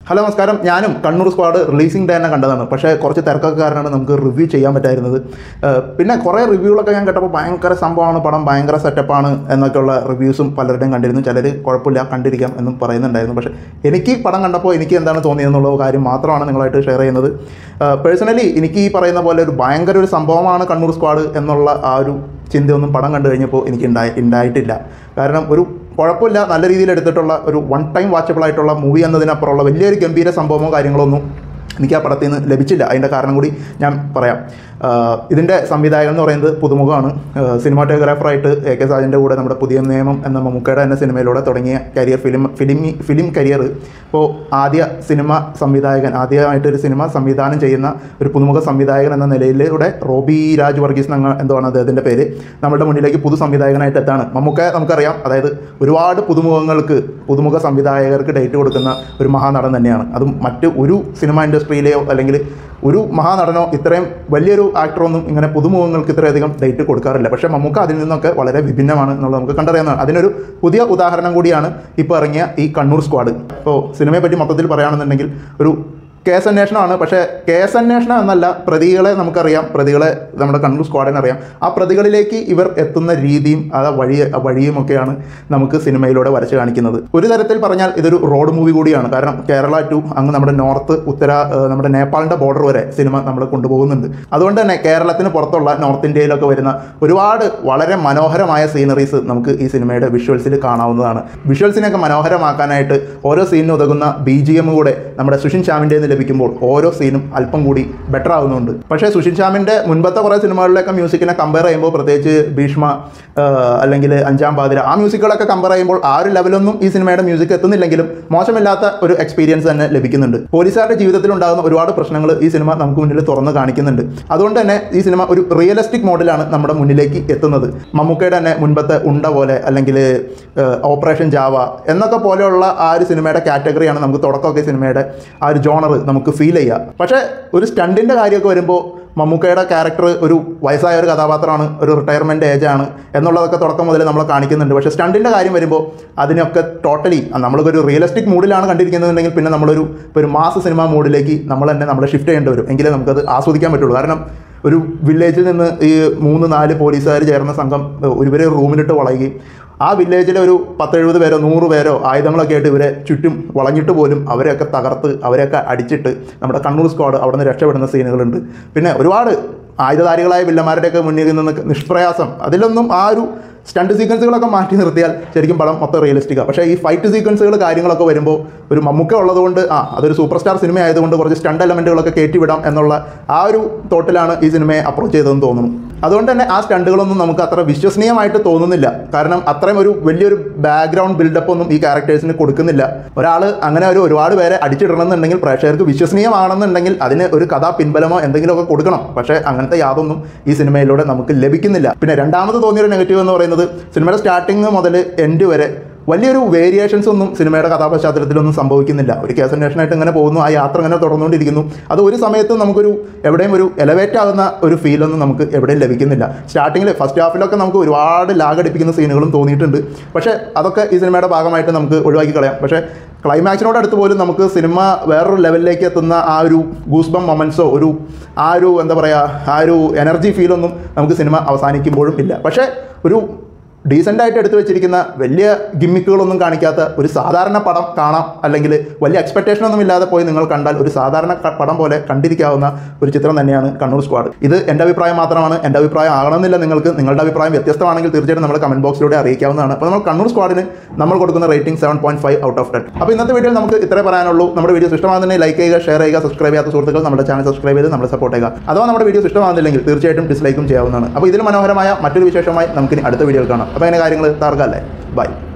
hello നമസ്കാരം ഞാനും Kannur squad releasing day തന്നെ കണ്ടതാണ് പക്ഷേ കുറച്ച് തിരക്കൊക്കെ കാരണമാണ് നമുക്ക് റിവ്യൂ ചെയ്യാൻ പറ്റായിരുന്നത് ഏഹ് പിന്നെ കുറേ റിവ്യൂകളൊക്കെ ഞാൻ കേട്ടപ്പോൾ ഭയങ്കര സംഭവമാണ് പടം ഭയങ്കര സെറ്റപ്പാണ് എന്നൊക്കെയുള്ള റിവ്യൂസും പലരുടെയും കണ്ടിരുന്നു ചിലർ കുഴപ്പമില്ല കണ്ടിരിക്കാം എന്നും പറയുന്നുണ്ടായിരുന്നു പക്ഷേ എനിക്ക് പടം കണ്ടപ്പോൾ എനിക്ക് എന്താണ് തോന്നിയതെന്നുള്ള കാര്യം മാത്രമാണ് നിങ്ങളായിട്ട് ഷെയർ ചെയ്യുന്നത് പേഴ്സണലി എനിക്ക് ഈ പറയുന്ന പോലെ ഒരു ഭയങ്കര ഒരു സംഭവമാണ് കണ്ണൂർ സ്ക്വാഡ് എന്നുള്ള ആ ഒരു ചിന്തയൊന്നും പടം കണ്ടു കഴിഞ്ഞപ്പോൾ എനിക്ക് ഉണ്ടായി ഉണ്ടായിട്ടില്ല കാരണം ഒരു കുഴപ്പമില്ല നല്ല രീതിയിൽ എടുത്തിട്ടുള്ള ഒരു വൺ ടൈം വാച്ചബിൾ ആയിട്ടുള്ള മൂവി എന്നതിനപ്പുറമുള്ള വലിയൊരു ഗംഭീര സംഭവമോ കാര്യങ്ങളോ ഒന്നും എനിക്ക് ആ പടത്തിൽ നിന്ന് ലഭിച്ചില്ല അതിൻ്റെ കാരണം കൂടി ഞാൻ പറയാം ആഹ് ഇതിൻ്റെ സംവിധായകൻ എന്ന് പറയുന്നത് പുതുമുഖമാണ് സിനിമാറ്റോഗ്രാഫറായിട്ട് എ കെ സാജൻ്റെ കൂടെ നമ്മുടെ പുതിയ നിയമം എന്ന മമ്മൂക്കയുടെ എന്ന സിനിമയിലൂടെ തുടങ്ങിയ career film film film career ഇപ്പോൾ ആദ്യ സിനിമ സംവിധായകൻ ആദ്യമായിട്ടൊരു സിനിമ സംവിധാനം ചെയ്യുന്ന ഒരു പുതുമുഖ സംവിധായകൻ എന്ന നിലയിലൂടെ റോബി രാജ് വർഗീസ് എന്ന എന്താണ് അദ്ദേഹത്തിൻ്റെ പേര് നമ്മുടെ മുന്നിലേക്ക് പുതു സംവിധായകനായിട്ട് എത്താണ് മമ്മൂക്ക നമുക്കറിയാം അതായത് ഒരുപാട് പുതുമുഖങ്ങൾക്ക് പുതുമുഖ സംവിധായകർക്ക് ഡേറ്റ് കൊടുക്കുന്ന ഒരു മഹാനടൻ തന്നെയാണ് അതും മറ്റ് ഒരു സിനിമ ഇൻഡസ്ട്രിയിലെയോ അല്ലെങ്കിൽ ഒരു മഹാനടനോ ഇത്രയും വലിയൊരു ആക്ടറൊന്നും ഇങ്ങനെ പുതുമുഖങ്ങൾക്ക് ഇത്രയധികം ഡേറ്റ് കൊടുക്കാറില്ല പക്ഷേ മമ്മൂക്ക അതിൽ നിന്നൊക്കെ വളരെ വിഭിന്നമാണ് എന്നുള്ളത് നമുക്ക് കണ്ടറിയാവുന്നതാണ് അതിനൊരു പുതിയ ഉദാഹരണം കൂടിയാണ് ഇപ്പോൾ ഇറങ്ങിയ ഈ കണ്ണൂർ സ്ക്വാഡ് ഇപ്പോൾ സിനിമയെ പറ്റി മൊത്തത്തിൽ പറയുകയാണെന്നുണ്ടെങ്കിൽ ഒരു കേസ് അന്വേഷണമാണ് പക്ഷേ കേസ് അന്വേഷണം എന്നല്ല പ്രതികളെ നമുക്കറിയാം പ്രതികളെ നമ്മുടെ കണ്ണൂർ സ്ക്വാഡിനെ അറിയാം ആ പ്രതികളിലേക്ക് ഇവർ എത്തുന്ന രീതിയും ആ വഴി ആ വഴിയും ഒക്കെയാണ് നമുക്ക് സിനിമയിലൂടെ വരച്ച് കാണിക്കുന്നത് ഒരു തരത്തിൽ പറഞ്ഞാൽ ഇതൊരു റോഡ് മൂവി കൂടിയാണ് കാരണം കേരള ടു അങ്ങ് നമ്മുടെ നോർത്ത് ഉത്തര ഏഹ് നമ്മുടെ നേപ്പാളിൻ്റെ ബോർഡർ വരെ സിനിമ നമ്മൾ കൊണ്ടുപോകുന്നുണ്ട് അതുകൊണ്ട് തന്നെ കേരളത്തിന് പുറത്തുള്ള നോർത്ത് ഇന്ത്യയിലൊക്കെ വരുന്ന ഒരുപാട് വളരെ മനോഹരമായ സീനറീസ് നമുക്ക് ഈ സിനിമയുടെ വിഷ്വൽസിൽ കാണാവുന്നതാണ് വിഷ്വൽസിനെയൊക്കെ മനോഹരമാക്കാനായിട്ട് ഓരോ സീനിനും ഉതകുന്ന ബി ജി എം കൂടെ നമ്മുടെ സുഷിൻ ശ്യാമിൻ്റെ നിന്ന് ലഭിക്കുമ്പോൾ ഓരോ സീനും അല്പം കൂടി ബെറ്റർ ആവുന്നുണ്ട് പക്ഷേ സുഷിൻ ശ്യാമിൻ്റെ മുൻപത്തെ കുറേ സിനിമകളിലൊക്കെ മ്യൂസിക്കിനെ കമ്പയർ ചെയ്യുമ്പോൾ പ്രത്യേകിച്ച് ഭീഷ്മ ആഹ് അല്ലെങ്കിൽ അഞ്ചാം പാതിര ആ മ്യൂസിക്കുകളൊക്കെ കമ്പയർ ചെയ്യുമ്പോൾ ആ ഒരു ലെവലൊന്നും ഈ സിനിമയുടെ മ്യൂസിക് എത്തുന്നില്ലെങ്കിലും മോശമില്ലാത്ത ഒരു എക്സ്പീരിയൻസ് തന്നെ ലഭിക്കുന്നുണ്ട് പോലീസുകാരുടെ ജീവിതത്തിൽ ഉണ്ടാകുന്ന ഒരുപാട് പ്രശ്നങ്ങൾ ഈ സിനിമ നമുക്ക് മുന്നിൽ തുറന്ന് കാണിക്കുന്നുണ്ട് അതുകൊണ്ട് തന്നെ ഈ സിനിമ ഒരു റിയലിസ്റ്റിക് മോഡലാണ് നമ്മുടെ മുന്നിലേക്ക് എത്തുന്നത് മമ്മൂക്കയുടെ തന്നെ മുൻപത്തെ ഉണ്ട പോലെ അല്ലെങ്കിൽ ഓപ്പറേഷൻ ജാവ എന്നൊക്കെ പോലെയുള്ള ആ ഒരു സിനിമയുടെ കാറ്റഗറിയാണ് നമുക്ക് തുടക്കമൊക്കെ സിനിമയുടെ ആ ഒരു ജോണർ നമുക്ക് ഫീൽ ചെയ്യുക പക്ഷേ ഒരു സ്റ്റണ്ടിൻ്റെ കാര്യമൊക്കെ വരുമ്പോൾ മമ്മൂക്കയുടെ ക്യാരക്ടർ ഒരു വയസ്സായ ഒരു കഥാപാത്രമാണ് ഒരു റിട്ടയർമെൻറ്റ് ഏജാണ് എന്നുള്ളതൊക്കെ തുടക്കം മുതൽ നമ്മൾ കാണിക്കുന്നുണ്ട് പക്ഷേ സ്റ്റണ്ടിൻ്റെ കാര്യം വരുമ്പോൾ അതിനൊക്കെ ടോട്ടലി നമ്മളൊരു റിയലിസ്റ്റിക് മൂഡിലാണ് കണ്ടിരിക്കുന്നതെങ്കിൽ പിന്നെ നമ്മളൊരു ഇപ്പോൾ ഒരു മാസ് സിനിമ മൂഡിലേക്ക് നമ്മൾ തന്നെ നമ്മളെ ഷിഫ്റ്റ് ചെയ്യേണ്ടി വരും എങ്കിലേ നമുക്കത് ആസ്വദിക്കാൻ പറ്റുള്ളൂ കാരണം ഒരു വില്ലേജിൽ നിന്ന് ഈ മൂന്ന് നാല് പോലീസുകാർ ചേർന്ന സംഘം ഒരുവരെ റൂമിലിട്ട് വളയുകയും ആ വില്ലേജിലെ ഒരു പത്തെഴുപത് പേരോ നൂറ് പേരോ ആയുധങ്ങളൊക്കെ ആയിട്ട് ഇവരെ ചുറ്റും വളഞ്ഞിട്ട് പോലും അവരെയൊക്കെ തകർത്ത് അവരെയൊക്കെ അടിച്ചിട്ട് നമ്മുടെ കണ്ണൂർ സ്ക്വാഡ് അവിടെ നിന്ന് രക്ഷപ്പെടുന്ന സീനുകളുണ്ട് പിന്നെ ഒരുപാട് ആയുധധാരികളായ വില്ലന്മാരുടെയൊക്കെ മുന്നിൽ നിന്ന് നിഷ്പ്രയാസം അതിലൊന്നും ആ ഒരു സ്റ്റണ്ട് സീക്വൻസുകളൊക്കെ മാറ്റി നിർത്തിയാൽ ശരിക്കും പടം മൊത്തം റിയലിസ്റ്റിക്കാണ് പക്ഷേ ഈ ഫൈറ്റ് സീക്വൻസുകൾ കാര്യങ്ങളൊക്കെ വരുമ്പോൾ ഒരു മമ്മൂക്ക ഉള്ളതുകൊണ്ട് ആ അതൊരു സൂപ്പർ സ്റ്റാർ സിനിമ ആയതുകൊണ്ട് കുറച്ച് സ്റ്റണ്ട് എലമെൻറ്റുകളൊക്കെ കയറ്റിവിടാം എന്നുള്ള ആ ഒരു തോട്ടിലാണ് ഈ സിനിമയെ അപ്രോച്ച് ചെയ്തതെന്ന് തോന്നുന്നു അതുകൊണ്ട് തന്നെ ആ സ്റ്റണ്ടുകളൊന്നും നമുക്ക് അത്ര വിശ്വസനീയമായിട്ട് തോന്നുന്നില്ല കാരണം അത്രയും ഒരു വലിയൊരു ബാക്ക്ഗ്രൗണ്ട് ബിൽഡപ്പ് ഒന്നും ഈ ക്യാരക്ടേഴ്സിന് കൊടുക്കുന്നില്ല ഒരാൾ അങ്ങനെ ഒരു ഒരുപാട് പേരെ അടിച്ചിടണമെന്നുണ്ടെങ്കിൽ പ്രേക്ഷകർക്ക് വിശ്വസനീയമാണെന്നുണ്ടെങ്കിൽ അതിന് ഒരു കഥാ പിൻബലമോ എന്തെങ്കിലുമൊക്കെ കൊടുക്കണം പക്ഷേ അങ്ങനത്തെ യാതൊന്നും ഈ സിനിമയിലൂടെ നമുക്ക് ലഭിക്കുന്നില്ല പിന്നെ രണ്ടാമത് തോന്നിയൊരു നെഗറ്റീവ് എന്ന് പറയുന്നത് സിനിമയുടെ സ്റ്റാർട്ടിങ് മുതൽ എൻഡ് വരെ വലിയൊരു വേരിയേഷൻസ് ഒന്നും സിനിമയുടെ കഥാപശ്ചാത്തലത്തിലൊന്നും സംഭവിക്കുന്നില്ല ഒരു കേസ് അന്വേഷണമായിട്ട് ഇങ്ങനെ പോകുന്നു ആ യാത്ര ഇങ്ങനെ തുടർന്നുകൊണ്ടിരിക്കുന്നു അത് ഒരു സമയത്തും നമുക്കൊരു എവിടെയും ഒരു എലവേറ്റ് ആകുന്ന ഒരു ഫീലൊന്നും നമുക്ക് എവിടെയും ലഭിക്കുന്നില്ല സ്റ്റാർട്ടിങ്ങിൽ ഫസ്റ്റ് ഹാഫിലൊക്കെ നമുക്ക് ഒരുപാട് ലാഗ് അടിപ്പിക്കുന്ന സീനുകളും തോന്നിയിട്ടുണ്ട് പക്ഷേ അതൊക്കെ ഈ സിനിമയുടെ ഭാഗമായിട്ട് നമുക്ക് ഒഴിവാക്കി കളയാം പക്ഷേ ക്ലൈമാക്സിനോട് അടുത്ത് പോലും നമുക്ക് സിനിമ വേറൊരു ലെവലിലേക്ക് എത്തുന്ന ആ ഒരു ഗൂസ്ബം മൊമെൻസോ ഒരു ആ ഒരു എന്താ പറയുക ആ ഒരു എനർജി ഫീലൊന്നും നമുക്ക് സിനിമ അവസാനിക്കുമ്പോഴും ഇല്ല പക്ഷേ ഒരു ഡീസൻ്റ് ആയിട്ട് എടുത്തു വെച്ചിരിക്കുന്ന വലിയ ഗിമ്മിക്കുകളൊന്നും കാണിക്കാത്ത ഒരു സാധാരണ പടം കാണാം അല്ലെങ്കിൽ വലിയ എക്സ്പെക്ടേഷൻ ഒന്നും ഇല്ലാതെ പോയി നിങ്ങൾ കണ്ടാൽ ഒരു സാധാരണ ക- പടം പോലെ കണ്ടിരിക്കാവുന്ന ഒരു ചിത്രം തന്നെയാണ് കണ്ണൂർ സ്ക്വാഡ് ഇത് എൻ്റെ അഭിപ്രായം മാത്രമാണ് എൻ്റെ അഭിപ്രായം ആകണമെന്നില്ല നിങ്ങൾക്ക് നിങ്ങളുടെ അഭിപ്രായം വ്യത്യസ്തമാണെങ്കിൽ തീർച്ചയായിട്ടും നമ്മൾ കമൻറ്റ് ബോക്സിലൂടെ അറിയിക്കാവുന്നതാണ് അപ്പോൾ നമ്മൾ കണ്ണൂർ സ്ക്വാഡിന് നമ്മൾ കൊടുക്കുന്ന rating seven point five out of ten അപ്പോൾ ഇന്നത്തെ വീഡിയോയിൽ നമുക്ക് ഇത്രേ പറയാനുള്ളൂ നമ്മുടെ വീഡിയോസ് ഇഷ്ടമാകുന്നതിന് ലൈക്ക് ചെയ്യുക ഷെയർ ചെയ്യുക സബ്സ്ക്രൈബ് ചെയ്യാത്ത സുഹൃത്തുക്കൾ നമ്മുടെ ചാനൽ സബ്സ്ക്രൈബ് ചെയ്ത് നമ്മളെ സപ്പോർട്ട് ചെയ്യുക അഥവാ നമ്മുടെ വീഡിയോസ് ഇഷ്ടമാകുന്നില്ലെങ്കിൽ തീർച്ചയായിട്ടും ഡിസ്ലൈക്കും ചെയ്യാവുന്നതാണ് അപ്പോൾ ഇതിൽ മനോഹരമായ മറ്റൊരു വിശേഷമായി നമുക്കിനി അടുത്ത വീഡിയോയിൽ കാണാം അപ്പോൾ അതിൻ്റെ കാര്യങ്ങൾ താർക്കല്ലേ ബൈ